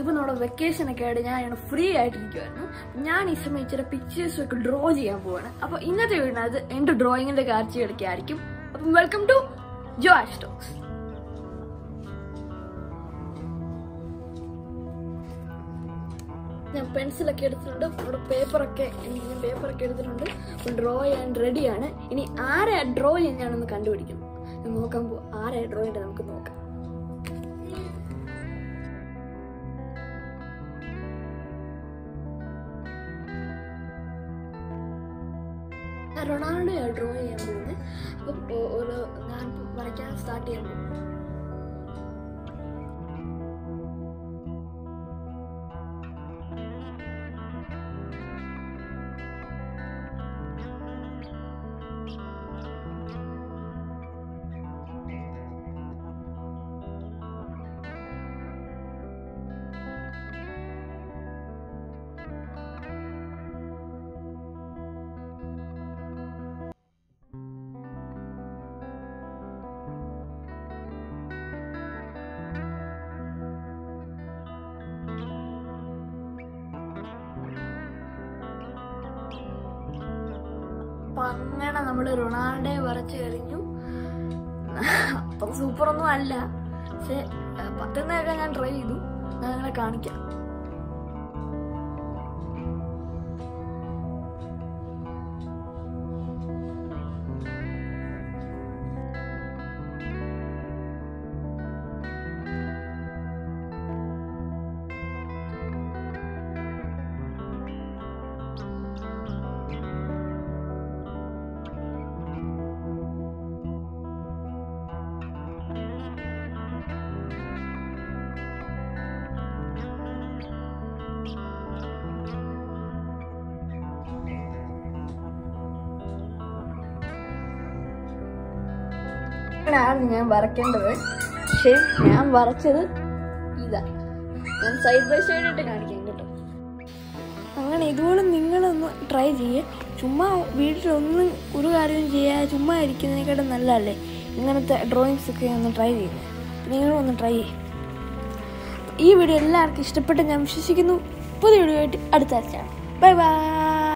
ഇപ്പം നമ്മുടെ വെക്കേഷൻ ഒക്കെ ആയിട്ട് ഞാൻ ഫ്രീ ആയിട്ടിരിക്കുമായിരുന്നു ഞാൻ ഈ സമയം ഇച്ചിരി പിക്ചേഴ്സ് ഒക്കെ ഡ്രോ ചെയ്യാൻ പോവാണ് അപ്പോൾ ഇന്നത്തെ വീടിനകത്ത് എൻ്റെ ഡ്രോയിങ്ങിൻ്റെ കാഴ്ചകളൊക്കെ ആയിരിക്കും അപ്പം വെൽക്കം ടു ജോ ആസ്റ്റോക്സ് ഞാൻ പെൻസിലൊക്കെ എടുത്തിട്ടുണ്ട് ഇവിടെ പേപ്പറൊക്കെ എനിക്ക് ഞാൻ പേപ്പറൊക്കെ എടുത്തിട്ടുണ്ട് അപ്പം ഡ്രോ ചെയ്യാൻ റെഡിയാണ് ഇനി ആരെ ഡ്രോ ചെയ്യാൻ ഞാനൊന്ന് കണ്ടുപിടിക്കണം ഞാൻ നോക്കാൻ പോ ആരെ ഡ്രോ ചെയ്യേണ്ടത് നമുക്ക് നോക്കാം ഞാൻ റൊണാൾഡോയാണ് ഡ്രോ ചെയ്യാൻ പോകുന്നത് അപ്പം ഒ- ഒരു ഞാൻ വരയ്ക്കാൻ സ്റ്റാർട്ട് ചെയ്യാൻ പോകും അപ്പൊ അങ്ങനെ നമ്മൾ റൊണാൾഡോയെ വരച്ചു കഴിഞ്ഞു അത്ര സൂപ്പർ ഒന്നും അല്ല പക്ഷെ പത്തുന്നൊക്കെ ഞാൻ ട്രൈ ചെയ്തു ഞാൻ അങ്ങനെ കാണിക്കാം അങ്ങനെയാണ് ഞാൻ വരയ്ക്കേണ്ടത് പക്ഷേ ഞാൻ വരച്ചത് ഇതാ ഞാൻ സൈഡ് ബൈ സൈഡ് ഇട്ട് കാണിക്കാം കേട്ടോ അങ്ങനെ ഇതുപോലെ നിങ്ങളൊന്ന് ട്രൈ ചെയ്യേ ചുമ്മാ വീട്ടിലൊന്നും ഒരു കാര്യവും ചെയ്യാതെ ചുമ്മാ ഇരിക്കുന്നതിനെക്കാട്ടും നല്ലതല്ലേ ഇങ്ങനത്തെ ഡ്രോയിങ്സ് ഒക്കെ ഒന്ന് ട്രൈ ചെയ്യുന്നത് നിങ്ങളും ഒന്ന് ട്രൈ ചെയ്യേ ഈ വീഡിയോ എല്ലാവർക്കും ഇഷ്ടപ്പെട്ട് ഞാൻ വിശ്വസിക്കുന്നു പുതിയ വീഡിയോ ആയിട്ട് അടുത്ത ആഴ്ച ബൈ ബൈ